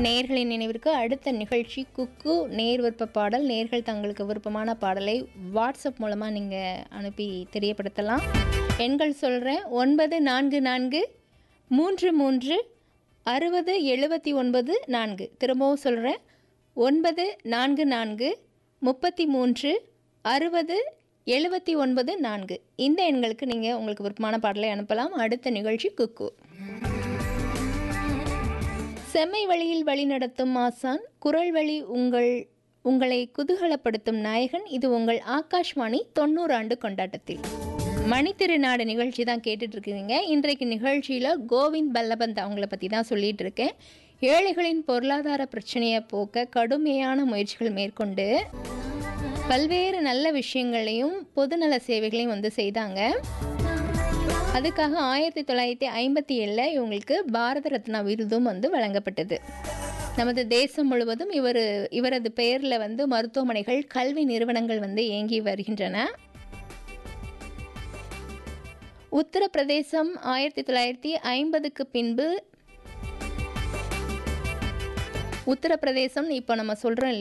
நேர்களின் நினைவிற்கு அடுத்த நிகழ்ச்சி குக்கு நேர் விருப்ப பாடல் நேர்கள் தங்களுக்கு விருப்பமான பாடலை வாட்ஸ்அப் மூலமாக நீங்கள் அனுப்பி தெரியப்படுத்தலாம் எண்கள் சொல்கிறேன் ஒன்பது நான்கு நான்கு மூன்று மூன்று அறுபது எழுபத்தி ஒன்பது நான்கு திரும்பவும் சொல்கிறேன் ஒன்பது நான்கு நான்கு முப்பத்தி மூன்று அறுபது எழுபத்தி ஒன்பது நான்கு இந்த எண்களுக்கு நீங்கள் உங்களுக்கு விருப்பமான பாடலை அனுப்பலாம் அடுத்த நிகழ்ச்சி குக்கு செம்மை வழியில் வழிநடத்தும் ஆசான் குரல் வழி உங்கள் உங்களை குதூகலப்படுத்தும் நாயகன் இது உங்கள் ஆகாஷ்வாணி தொண்ணூறு ஆண்டு கொண்டாட்டத்தில் மணித்திருநாடு நிகழ்ச்சி தான் கேட்டுட்டு இருக்கீங்க இன்றைக்கு நிகழ்ச்சியில் கோவிந்த் பல்லபந்த் அவங்கள பற்றி தான் சொல்லிட்டு இருக்கேன் ஏழைகளின் பொருளாதார பிரச்சனையை போக்க கடுமையான முயற்சிகள் மேற்கொண்டு பல்வேறு நல்ல விஷயங்களையும் பொதுநல சேவைகளையும் வந்து செய்தாங்க அதுக்காக ஆயிரத்தி தொள்ளாயிரத்தி ஐம்பத்தி ஏழில் இவங்களுக்கு பாரத ரத்னா விருதும் வந்து வழங்கப்பட்டது நமது தேசம் முழுவதும் இவர் இவரது பெயரில் வந்து மருத்துவமனைகள் கல்வி நிறுவனங்கள் வந்து இயங்கி வருகின்றன உத்தரப்பிரதேசம் ஆயிரத்தி தொள்ளாயிரத்தி ஐம்பதுக்கு பின்பு உத்தரப்பிரதேசம் இப்போ நம்ம சொல்கிறோம்